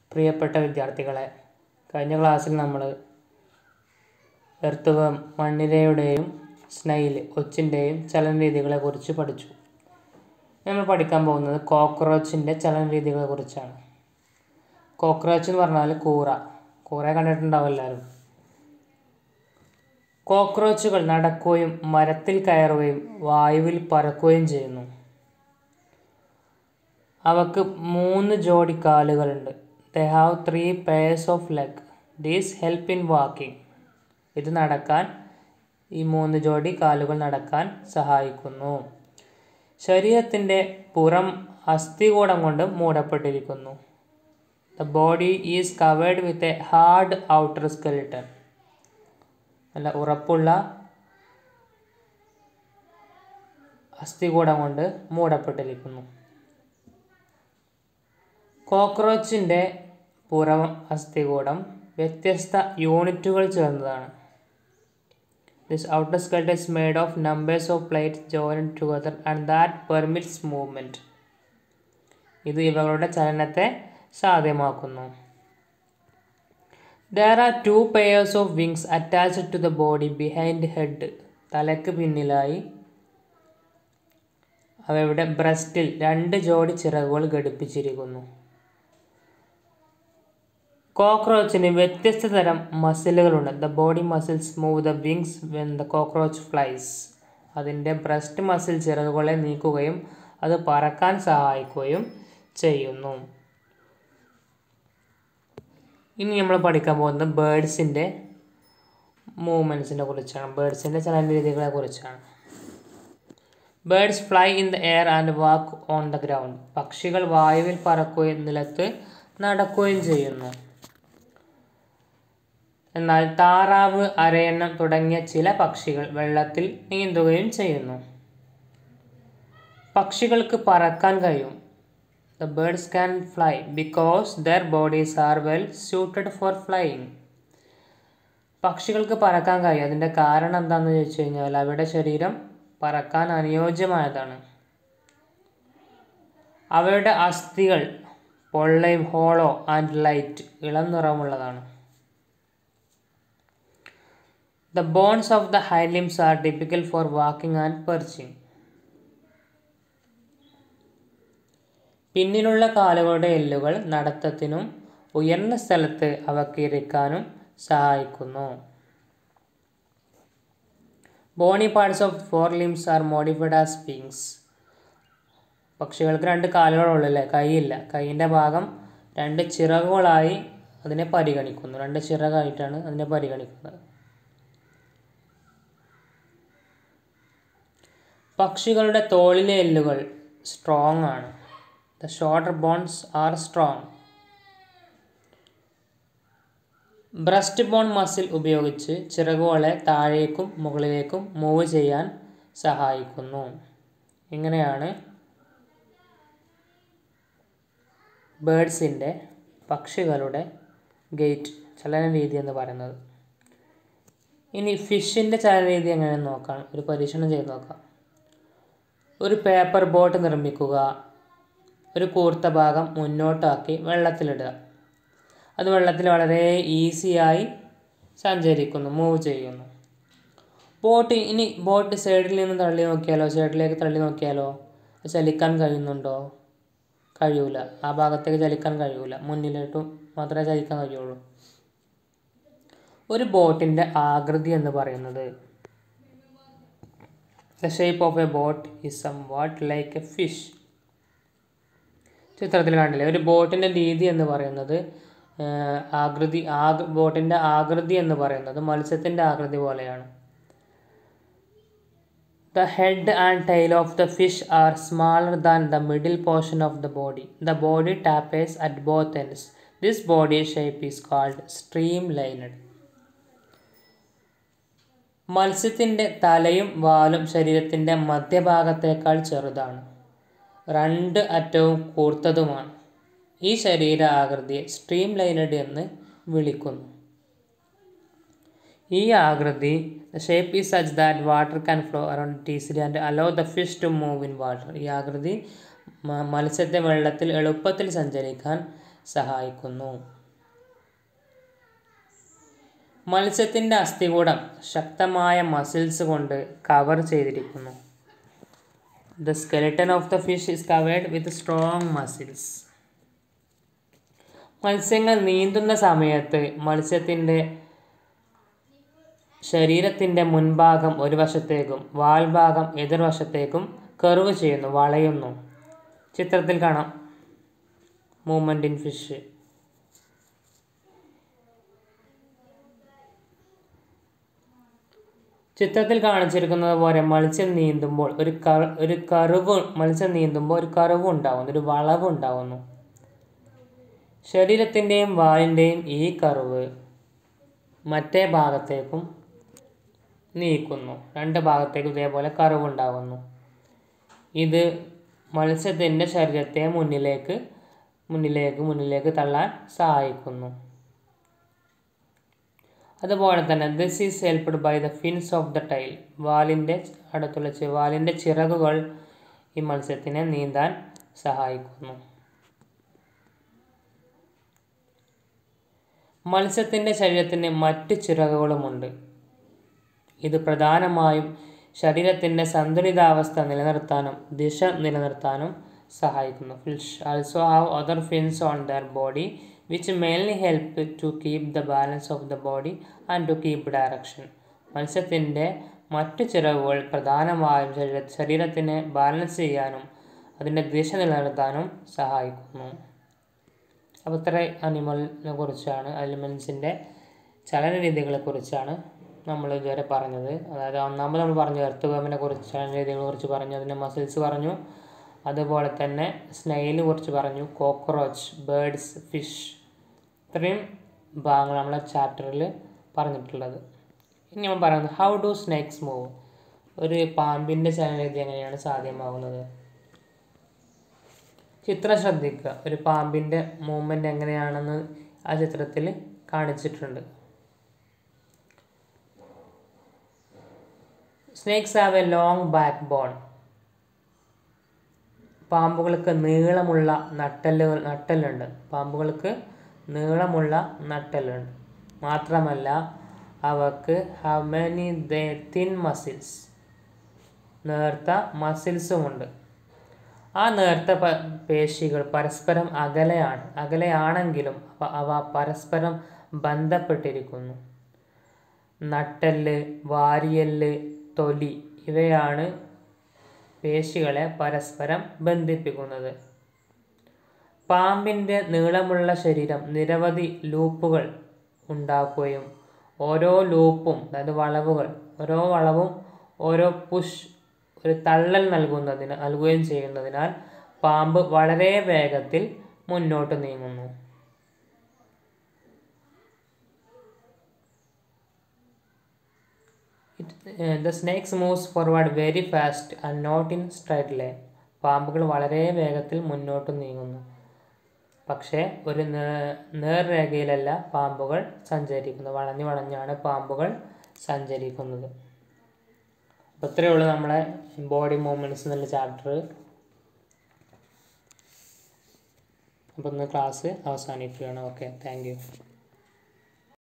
പ്രിയപ്പെട്ട വിദ്യാർത്ഥികളെ കഴിഞ്ഞ ക്ലാസ്സിൽ നമ്മൾ എർത്തുവം മണ്ണിരയുടെയും സ്നൈൽ ഒച്ചിൻ്റെയും ചലന രീതികളെക്കുറിച്ച് പഠിച്ചു നമ്മൾ പഠിക്കാൻ പോകുന്നത് കോക്രോച്ചിൻ്റെ ചലന രീതികളെക്കുറിച്ചാണ് കോക്രോച്ച് എന്ന് പറഞ്ഞാൽ കൂറ കൂറ കണ്ടിട്ടുണ്ടാവും എല്ലാവരും കോക്രോച്ചുകൾ നടക്കുകയും മരത്തിൽ കയറുകയും വായുവിൽ പറക്കുകയും ചെയ്യുന്നു അവക്ക് മൂന്ന് ജോഡി കാലുകളുണ്ട് they have three pairs of leg these help in walking ഇത് നടക്കാൻ ഈ മൂന്ന് ജോഡി കാലുകൾ നടക്കാൻ സഹായിക്കുന്നു ശരീരത്തിൻ്റെ പുറം അസ്ഥികൂടം കൊണ്ട് മൂടപ്പെട്ടിരിക്കുന്നു the body is covered with a hard outer skeleton നല്ല ഉറപ്പുള്ള അസ്ഥികൂടം കൊണ്ട് മൂടപ്പെട്ടിരിക്കുന്നു കോക്രോച്ചിൻ്റെ പുറം അസ്ഥികൂടം വ്യത്യസ്ത യൂണിറ്റുകൾ ചേർന്നതാണ് this outer skeleton is made of numbers of plates join together and that permits movement ഇത് ഇവകളുടെ ചലനത്തെ സാധ്യമാക്കുന്നു there are two pairs of wings attached to the body behind head തലയ്ക്ക് പിന്നിലായി അവയുടെ ബ്രസ്റ്റിൽ രണ്ട് ജോഡി ചിറകുകൾ ഘടിപ്പിച്ചിരിക്കുന്നു കോക്രോച്ചിന് വ്യത്യസ്ത തരം മസിലുകളുണ്ട് the body muscles move the wings when the cockroach flies അതിൻ്റെ ബ്രസ്റ്റ് മസിൽ ചിറകുകളെ നീക്കുകയും അത് പറക്കാൻ സഹായിക്കുകയും ചെയ്യുന്നു ഇനി നമ്മൾ പഠിക്കാൻ പോകുന്നത് ബേഡ്സിൻ്റെ മൂവ്മെൻറ്റ്സിനെ കുറിച്ചാണ് ബേഡ്സിൻ്റെ ചലന രീതികളെ കുറിച്ചാണ് birds fly in the air and walk on the ground പക്ഷികൾ വായുവിൽ പറക്കുകയും നിലത്ത് നടക്കുകയും ചെയ്യുന്നു എന്നാൽ താറാവ് അരയണ്ണം തുടങ്ങിയ ചില പക്ഷികൾ വെള്ളത്തിൽ നീന്തുകയും ചെയ്യുന്നു പക്ഷികൾക്ക് പറക്കാൻ കഴിയും the birds can fly because their bodies are well suited for flying പക്ഷികൾക്ക് പറക്കാൻ കഴിയും അതിൻ്റെ കാരണം എന്താണെന്ന് ചോദിച്ചു കഴിഞ്ഞാൽ അവയുടെ ശരീരം പറക്കാൻ അനുയോജ്യമായതാണ് അവയുടെ അസ്ഥികൾ പൊള്ളയും ഹോളോ ആൻഡ് ലൈറ്റ് ഇളം നിറമുള്ളതാണ് the bones of the hind limbs are typical for walking and perching പിന്നിലുള്ള കാലുകളുടെ എല്ലുകൾ നടത്തത്തിനും ഉയർന്ന സ്ഥലത്ത് അവക്ക് ഇരിക്കാനും സഹായിക്കുന്നു bony parts of fore limbs are modified as wings പക്ഷികൾക്ക് രണ്ട് കാലുകളുള്ളൂ അല്ലേ കൈയില്ല കൈയിൻ്റെ ഭാഗം രണ്ട് ചിറകുകളായി അതിനെ പരിഗണിക്കുന്നു രണ്ട് ചിറകായിട്ടാണ് അതിനെ പരിഗണിക്കുന്നത് പക്ഷികളുടെ തോളിലെ എല്ലുകൾ സ്ട്രോങ് ആണ് the shorter bones are strong breast bone muscle ഉപയോഗിച്ച് ചിറകുകളെ താഴേക്കും മുകളിലേക്കും മൂവ് ചെയ്യാൻ സഹായിക്കുന്നു ഇങ്ങനെയാണ് ബേഡ്സിൻ്റെ പക്ഷികളുടെ ഗേറ്റ് ചലന രീതി എന്ന് പറയുന്നത് ഇനി ഫിഷിൻ്റെ ചലന രീതി എങ്ങനെയെന്ന് നോക്കാം ഒരു പരീക്ഷണം ചെയ്ത് നോക്കാം ഒരു പേപ്പർ ബോട്ട് നിർമ്മിക്കുക ഒരു കൂർത്ത ഭാഗം മുന്നോട്ടാക്കി വെള്ളത്തിലിടുക അത് വെള്ളത്തിൽ വളരെ ഈസിയായി സഞ്ചരിക്കുന്നു മൂവ് ചെയ്യുന്നു ബോട്ട് ഇനി ബോട്ട് സൈഡിൽ നിന്ന് തള്ളി നോക്കിയാലോ സൈഡിലേക്ക് തള്ളി നോക്കിയാലോ ചലിക്കാൻ കഴിയുന്നുണ്ടോ കഴിയൂല ആ ഭാഗത്തേക്ക് ചലിക്കാൻ കഴിയൂല മുന്നിലോട്ടും മാത്രമേ ചലിക്കാൻ കഴിയുള്ളൂ ഒരു ബോട്ടിൻ്റെ ആകൃതി എന്ന് പറയുന്നത് the shape of a boat is somewhat like a fish ചിത്രത്തിൽ കണ്ടില്ലേ ഒരു ബോട്ടിൻ്റെ രീതി എന്ന് പറയുന്നത് ആകൃതി ആകൃ ബോട്ടിൻ്റെ ആകൃതി എന്ന് പറയുന്നത് മത്സ്യത്തിൻ്റെ ആകൃതി പോലെയാണ് the head and tail of the fish are smaller than the middle portion of the body the body tapers at both ends this body shape is called streamlined മത്സ്യത്തിൻ്റെ തലയും വാലും ശരീരത്തിൻ്റെ മധ്യഭാഗത്തേക്കാൾ ചെറുതാണ് രണ്ട് അറ്റവും കൂർത്തതുമാണ് ഈ ശരീര ആകൃതിയെ സ്ട്രീം ലൈനഡ് എന്ന് വിളിക്കുന്നു ഈ ആകൃതി shape is such that water can flow around it easily and allow the fish to move in water ഈ ആകൃതി മ- മത്സ്യത്തെ വെള്ളത്തിൽ എളുപ്പത്തിൽ സഞ്ചരിക്കാൻ സഹായിക്കുന്നു മത്സ്യത്തിൻ്റെ അസ്ഥികൂടം ശക്തമായ മസിൽസ് കൊണ്ട് കവർ ചെയ്തിരിക്കുന്നു the skeleton of the fish is covered with strong muscles മത്സ്യങ്ങൾ നീന്തുന്ന സമയത്ത് മത്സ്യത്തിൻ്റെ ശരീരത്തിൻ്റെ മുൻഭാഗം ഒരു വശത്തേക്കും വാൽഭാഗം എതിർവശത്തേക്കും കർവ് ചെയ്യുന്നു വളയുന്നു ചിത്രത്തിൽ കാണാം മൂവ്മെൻ്റ് ഇൻ ഫിഷ് ചിത്രത്തിൽ കാണിച്ചിരിക്കുന്നത് പോലെ മത്സ്യം നീന്തുമ്പോൾ ഒരു കർ ഒരു കറുവ് മത്സ്യം നീന്തുമ്പോൾ ഒരു കറുവ് ഉണ്ടാകുന്നു ഒരു വളവ് ഉണ്ടാകുന്നു ശരീരത്തിൻ്റെയും വാലിൻ്റെയും ഈ കർവ് മറ്റേ ഭാഗത്തേക്കും നീക്കുന്നു രണ്ട് ഭാഗത്തേക്കും ഇതേപോലെ കർവുണ്ടാകുന്നു ഇത് മത്സ്യത്തിൻ്റെ ശരീരത്തെ മുന്നിലേക്ക് മുന്നിലേക്ക് മുന്നിലേക്ക് തള്ളാൻ സഹായിക്കുന്നു അതുപോലെ തന്നെ this is helped by the fins of the tail വാലിൻ്റെ അടുത്തുള്ള ചി- വാലിൻ്റെ ചിറകുകൾ ഈ മത്സ്യത്തിനെ നീന്താൻ സഹായിക്കുന്നു മത്സ്യത്തിൻ്റെ ശരീരത്തിന് മറ്റ് ചിറകുകളുമുണ്ട് ഇത് പ്രധാനമായും ശരീരത്തിൻ്റെ സന്തുലിതാവസ്ഥ നിലനിർത്താനും ദിശ നിലനിർത്താനും സഹായിക്കുന്നു fish also have other fins on their body which mainly help to keep the balance of the body and to keep direction മത്സ്യത്തിൻ്റെ മറ്റു ചിറകുകൾ പ്രധാനമായും ശരീര ശരീരത്തിനെ ബാലൻസ് ചെയ്യാനും അതിൻ്റെ ദിശ നിലനിർത്താനും സഹായിക്കുന്നു അപ്പോൾ ഇത്ര അനിമലിനെ കുറിച്ചാണ് അനിമൽസിൻ്റെ ചലന രീതികളെ കുറിച്ചാണ് നമ്മൾ ഇതുവരെ പറഞ്ഞത് അതായത് ഒന്നാമത് നമ്മൾ പറഞ്ഞു എർത്ത് വേമിനെ കുറിച്ച് ചലന രീതികളെ കുറിച്ച് പറഞ്ഞു അതിൻ്റെ മസിൽസ് പറഞ്ഞു അതുപോലെ തന്നെ സ്നെയിലിനെ കുറിച്ച് പറഞ്ഞു കോക്രോച്ച് ബേഡ്സ് ഫിഷ് ഇത്രയും ഭാഗങ്ങൾ നമ്മളെ ചാപ്റ്ററിൽ പറഞ്ഞിട്ടുള്ളത് ഇനി നമ്മൾ പറയുന്നത് ഹൗ ഡു സ്നേക്സ് മൂവ് ഒരു പാമ്പിൻ്റെ ചലനരീതി എങ്ങനെയാണ് സാധ്യമാകുന്നത് ചിത്രം ശ്രദ്ധിക്കുക ഒരു പാമ്പിൻ്റെ മൂവ്മെൻ്റ് എങ്ങനെയാണെന്ന് ആ ചിത്രത്തിൽ കാണിച്ചിട്ടുണ്ട് snakes have a long backbone പാമ്പുകൾക്ക് നീളമുള്ള നട്ടെല്ലുകൾ നട്ടെല്ലുണ്ട് പാമ്പുകൾക്ക് നീളമുള്ള നട്ടെല്ലുണ്ട് മാത്രമല്ല അവക്ക് have many the thin muscles നേർത്ത മസിൽസുമുണ്ട് ആ നേർത്ത പ പേശികൾ പരസ്പരം അകലെയാണ് അകലെയാണെങ്കിലും അവ അവ പരസ്പരം ബന്ധപ്പെട്ടിരിക്കുന്നു നട്ടെല്ല് വാരിയല്ല് തൊലി ഇവയാണ് പേശികളെ പരസ്പരം ബന്ധിപ്പിക്കുന്നത് പാമ്പിൻ്റെ നീളമുള്ള ശരീരം നിരവധി ലൂപ്പുകൾ ഉണ്ടാക്കുകയും ഓരോ ലൂപ്പും അതായത് വളവുകൾ ഓരോ വളവും ഓരോ പുഷ് ഒരു തള്ളൽ നൽകുന്നതിന് നൽകുകയും ചെയ്യുന്നതിനാൽ പാമ്പ് വളരെ വേഗത്തിൽ മുന്നോട്ട് നീങ്ങുന്നു the snakes moves forward very fast and not in straight line പാമ്പുകൾ വളരെ വേഗത്തിൽ മുന്നോട്ട് നീങ്ങുന്നു പക്ഷേ ഒരു നേ- നേർരേഖയിലല്ല പാമ്പുകൾ സഞ്ചരിക്കുന്നത് വളഞ്ഞു വളഞ്ഞാണ് പാമ്പുകൾ സഞ്ചരിക്കുന്നത് അപ്പോൾ ഇത്രയേ ഉള്ളൂ നമ്മളെ ബോഡി മൂവ്മെൻറ്റ്സ് എന്നുള്ള ചാപ്റ്റർ അപ്പോൾ ഇന്ന് ക്ലാസ് അവസാനിക്കുകയാണ് ഓക്കെ താങ്ക് യു